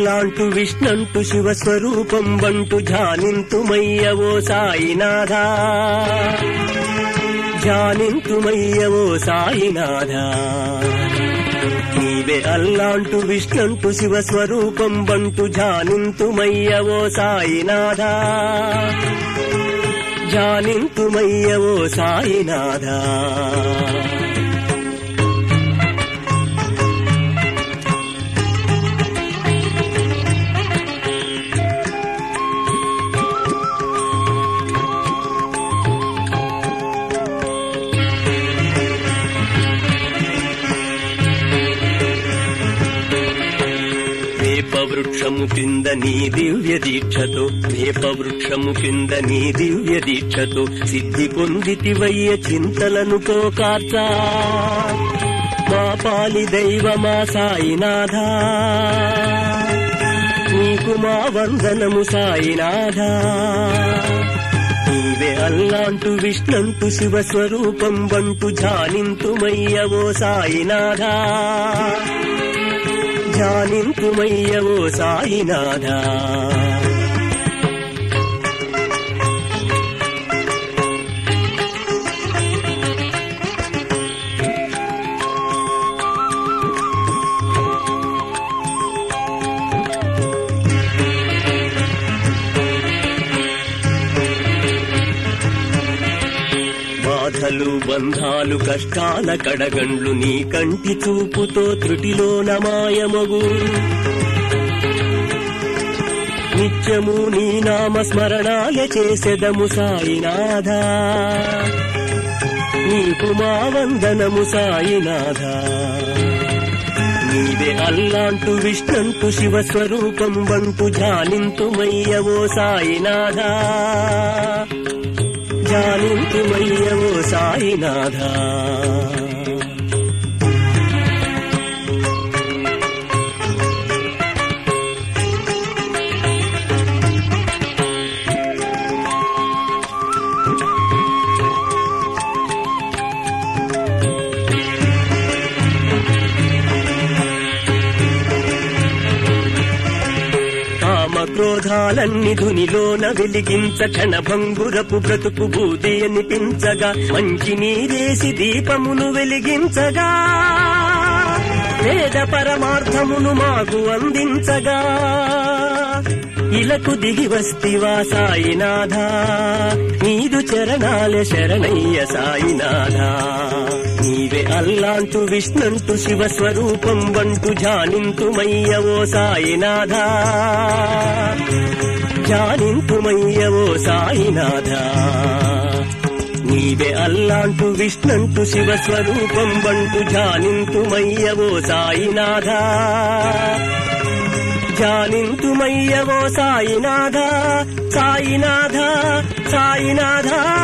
అల్లాంటు విష్ణంటు శివస్వరూపం వంటు ధ్యానింతుమయ్యవో సాయినాథా ధ్యానింతుమయ్యవో సాయినాథా నీవే అల్లాంటు విష్ణంటు శివస్వరూపం వంటు ధ్యానింతుమయ్యవో సాయినాథా ధ్యానింతుమయ్యవో సాయినాథా వేప వృక్షము కింద నీ దివ్య దీక్షతో వేప వృక్షము కింద నీ దివ్య దీక్షతో సిద్ధి పొందితివయ్య చింతలను పోకార్చా మా పాలి దైవమా సాయినాథా నీకు మా వందనము సాయినాథా నీవే అల్లాంటు విష్ణంటు శివస్వరూపం వంటు ధ్యానింతుమయ్యవో సాయినాథా ధ్యానింతుమయ్యవో సాయినాథా బాధలు బంధాలు కష్టాల కడగండ్లు నీ కంటి చూపుతో త్రుటిలోన మాయమగు నిత్యము నీ నామ స్మరణాలే చేసెదము సాయినాథా నీకు మా వందనము సాయినాథా నీవే అల్లాంటు విష్ణంటు శివస్వరూపం వంటు ధ్యానింతుమయ్యవో సాయినాథా ధ్యానింతుమయ్యవో సాయినాథా కామ క్రోధాలన్ని ధునిలోన వెలిగించ క్షణభంగురపు బ్రతుకు బూది అనిపించగా మంచి నీరేసి దీపమును వెలిగించగా వేద పరమార్థమును మాకు అందించగా ఇలకు దిగి వస్తివా సాయినాథా నీదు చరణాల శరణయ్య సాయినాథా నీవే అల్లాంటు విష్ణంటు శివస్వరూపం వంటు ధ్యానింతుమయ్యవో సాయినాథా ధ్యానింతుమయ్యవో సాయినాథా నీవే అల్లాంటు విష్ణంటు శివస్వరూపం వంటు ధ్యానింతుమయ్యవో సాయినాథా ధ్యానింతుమయ్యవో సాయినాథా సాయినాథా సాయినాథా